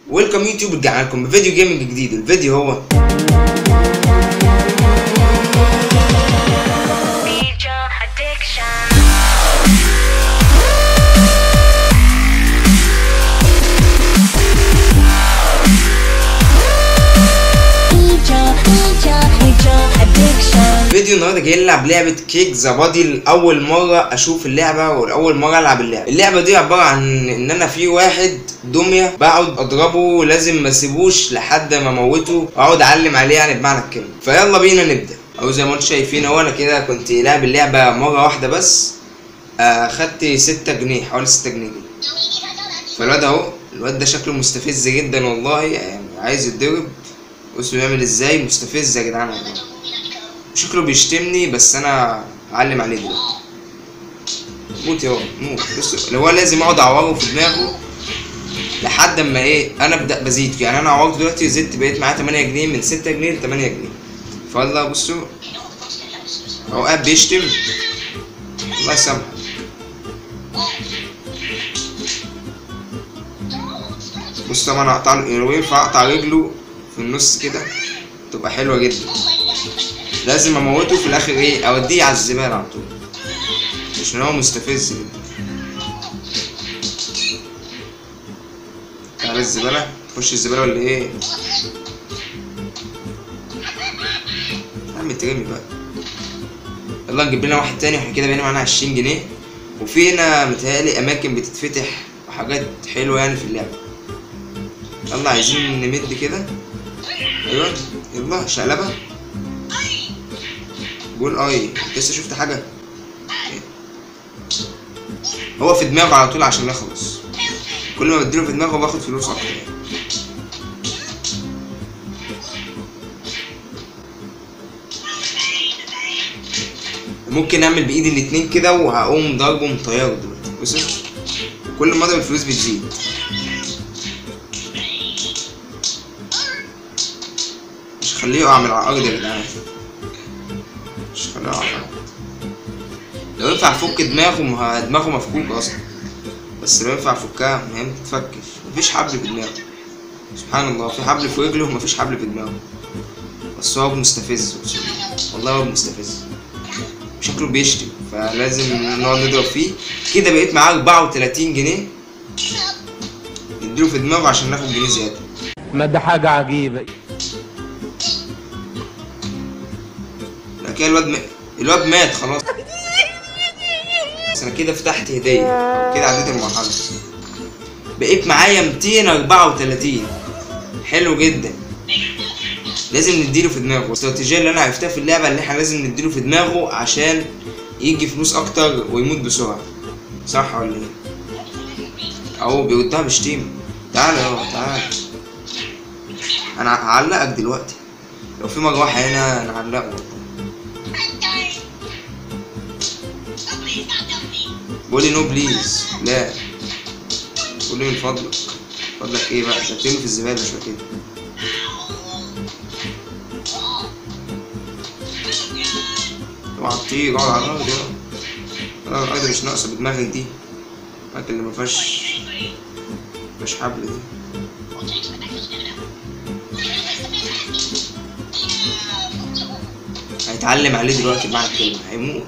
ويلكم يوتيوب رجعنا لكم بفيديو جيمنج جديد الفيديو هو Major addiction. Major, major, major addiction. فيديو النهارده جاي نلعب لعبة كيك ذا بادي لأول مرة أشوف اللعبة وأول مرة ألعب اللعبة، اللعبة دي عبارة عن إن أنا في واحد دمية بقعد أضربه لازم ما أسيبوش لحد ما أموته وأقعد أعلم عليه يعني بمعنى الكلمة، فيلا بينا نبدأ، أو زي ما أنتم شايفين أهو أنا كده كنت لاعب اللعبة مرة واحدة بس آه خدت ستة جنيه حوالي ستة جنيه كده. فالواد أهو الواد ده شكله مستفز جدا والله يعني عايز يتضرب بصوا بيعمل ازاي مستفز يا جدعان والله شكله بيشتمني بس انا اعلم عليه دلوقتي موت يا موت بص اللي هو لازم اقعد اعوره في دماغه لحد اما ايه انا ابدا بزيد يعني انا عورت دلوقتي زدت بقيت معايا 8 جنيه من 6 جنيه ل 8 جنيه فيلا بصوا هو قاعد بيشتم الله يسامحك بص طبعا هقطع له ينفع اقطع رجله في النص كده تبقى حلوه جدا لازم اموته في الاخر ايه اوديه على الزباله على طول عشان هو مستفز جدا تعالى الزباله تخش الزباله ولا ايه يا عم ترمي بقى يلا نجيب لنا واحد تاني احنا كده بقينا معانا عشرين جنيه وفي هنا متهيألي أماكن بتتفتح وحاجات حلوة يعني في اللعبة يلا عايزين نمد كده ايوه يلا شقلبة قول اي لسه شفت حاجة إيه؟ هو في دماغه على طول عشان يخلص كل ما بديله في دماغه باخد فلوس اكتر يعني. ممكن اعمل بايدي الاتنين كده وهقوم ضربه مطيره دلوقتي بص كل ما اضرب الفلوس بتزيد مش هخليه يقع من على الارض يا جدعان مش هخليه يقع على الارض لو ينفع افك دماغه ما دماغه مفكوك اصلا بس لو ينفع افكها ما هي متتفكش مفيش حبل في دماغه سبحان الله في حبل في رجله ومفيش حبل في دماغه بس هو مستفز والله هو مستفز شكله بيشتم فلازم نقعد نضرب فيه كده بقيت معاه 34 جنيه نديله في دماغه عشان ناخد جنيه زياده ما ده حاجة عجيبة لا كده الواد م... الواد مات خلاص بس انا كده فتحت هديه كده عديت المرحله بقيت معايا 234 حلو جدا لازم نديله في دماغه الاستراتيجيه اللي انا عرفتها في اللعبه اللي احنا لازم نديله في دماغه عشان يجي فلوس اكتر ويموت بسرعه صح ولا ايه اهو بيودها بشتيمه تعالى يابا تعالى انا هعلقك دلوقتي لو في مروحه هنا نعلقه بقولي نو بليز لا قولي من فضلك فضلك ايه بقى ترمي في الزباله شويه كده اوعى تطير اقعد على الارض يلا لا الارض مش ناقصه بدماغك دي الأكل اللي مفيهاش مفيهاش حبل دي هيتعلم عليه دلوقتي بمعنى الكلمة هيموت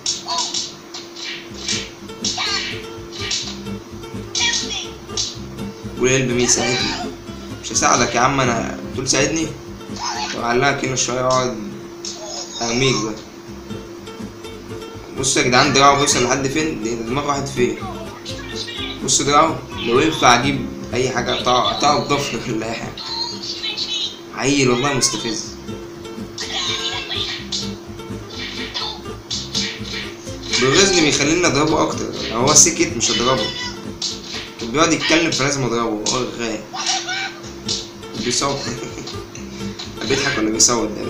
والقلب مين يساعدني مش هساعدك يا عم انا تقول ساعدني طب علقك هنا شوية اقعد ارميك بقى بصوا يا جدعان دراعه بيوصل لحد فين ده دماغ واحد فين بصوا دراعه لو ينفع اجيب اي حاجة اقطعه اقطعه بضفر ولا اي حاجة عيل والله مستفز بالرزق بيخليني اضربه اكتر لو هو سكت مش هضربه كان بيقعد يتكلم فلازم اضربه هو غاية بيصوت بيضحك ولا بيصوت ده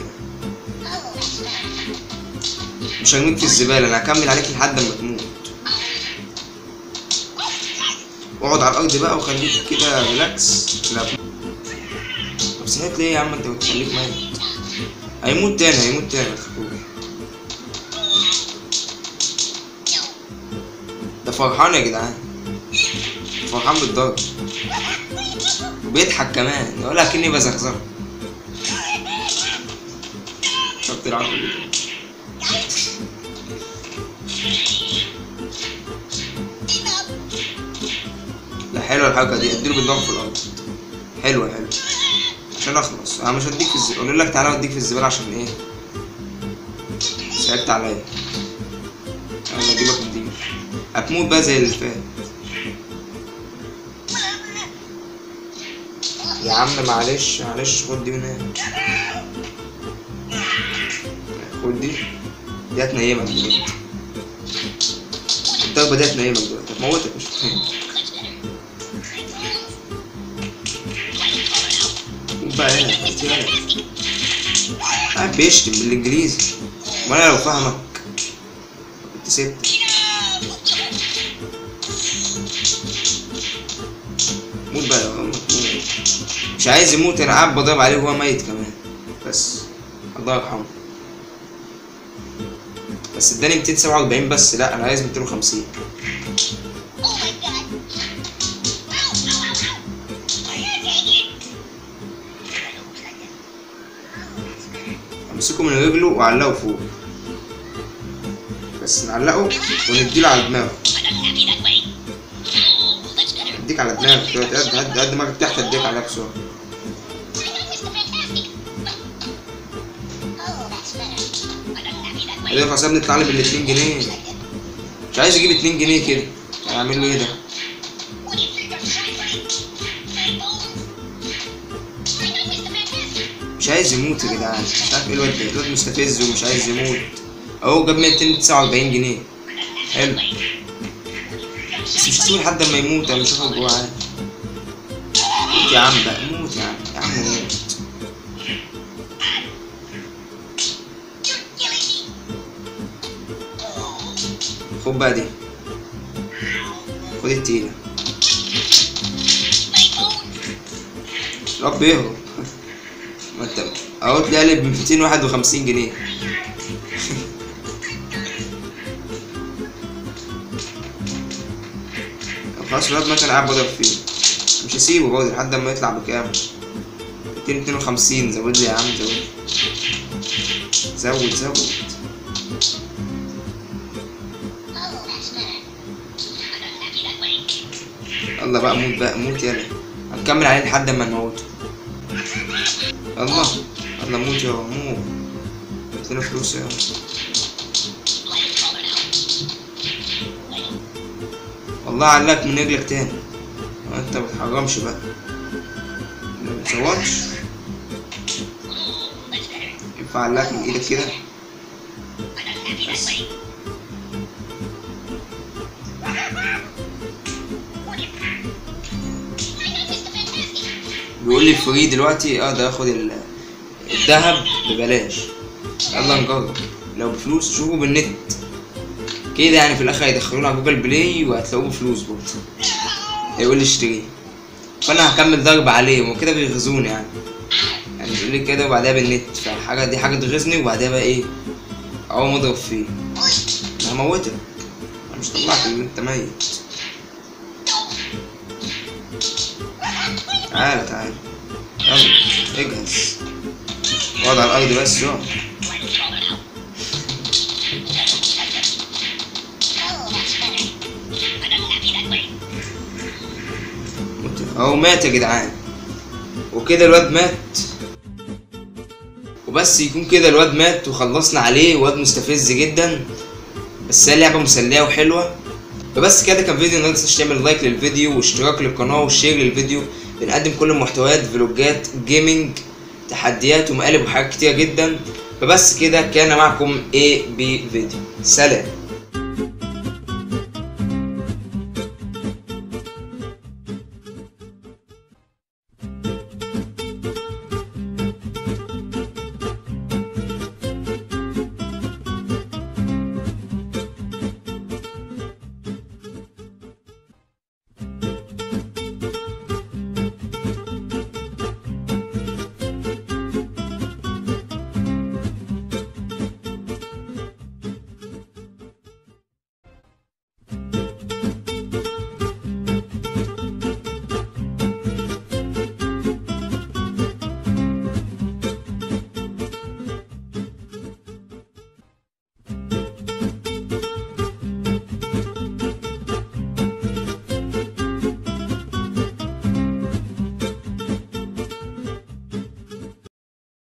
مش هرميك في الزبالة انا هكمل عليك لحد ما تموت اقعد على الارض بقى وخليك كده ريلاكس لا طب صحيت ليه يا عم انت بتخليك ميت هيموت تاني هيموت تاني متخافوش. ده فرحان يا جدعان فرحان بالضرب وبيضحك كمان يقول لك اني بزغزغه شفت العقل دي لا حلوه الحركه دي اديله بالضغط في الارض حلوه حلوه عشان اخلص انا مش هديك في الزباله اقول لك تعالى اوديك في الزباله عشان ايه صعبت عليا يلا اجيبك نضيف هتموت بقى زي اللي فات يا عم معلش معلش خد دي ونام خد دي دي هتنيمك دلوقتي الضربة دي هتنيمك دلوقتي هتموتك مش هتنيمك قوم بقى هنا هات هنا قاعد بيشتم بالانجليزي وانا لو فاهمك كنت سبت موت بقى يا عم، موت. مش عايز يموت انا قاعد بضرب عليه وهو ميت كمان بس الله يرحمه بس اداني 247 بس لا انا عايز 250 امسكه من رجله وعلقه فوق بس نعلقه ونديله على دماغه اديك على دماغك دلوقتي قد قد قد دماغك تحت اديك عليها بسرعه اللي خلاص نطلع لي بال 2 جنيه مش عايز اجيب 2 جنيه كده هعمل له ايه ده مش عايز يموت يا جدعان مش عارف ايه الواد ده الواد مستفز ومش عايز يموت اهو جاب 249 جنيه حلو بس مش هسيبه لحد ما يموت انا مش هاخد جوه عادي موت يا عم بقى موت يا عم يا عم موت خد بقى دي خد التقيلة رب يهرب ما انت اهو تلاقي ب 251 جنيه خلاص الواد ما كان قاعد بضرب فيه مش هسيبه برضه لحد ما يطلع بكام 252 زود لي يا عم زود زود زود يلا بقى موت بقى موت يلا هنكمل عليه لحد ما نموته يلا يلا موت يا موت ادينا فلوس يا والله علقك من رجلك تاني انت ما بتحرمش بقى ما بتصورش ينفع علقك من ايدك كده بس بيقول لي فري دلوقتي اقدر اخد ال- الذهب ببلاش يلا نجرب لو بفلوس شوفوا بالنت كده يعني في الاخر هيدخلونا على جوجل بلاي وهتلاقوه بفلوس برضه هيقول لي اشتريه فانا هكمل ضرب عليه وكده بيغزوني يعني يعني بيقول لي كده وبعدها بالنت فحاجه دي حاجه تغيظني وبعدها بقى ايه اقوم اضرب فيه انا هموتك انا مش طلعك ان انت ميت تعالى تعالى يلا اجهز اقعد على الارض بس اقعد اهو مات يا جدعان وكده الواد مات وبس يكون كده الواد مات وخلصنا عليه واد مستفز جدا بس هي لعبة مسلية وحلوة فبس كده كان فيديو النهارده متنساش تعمل لايك للفيديو واشتراك للقناة وشير للفيديو بنقدم كل المحتويات فلوجات جيمنج تحديات ومقالب وحاجات كتير جدا فبس كده كان معكم ايه بي فيديو سلام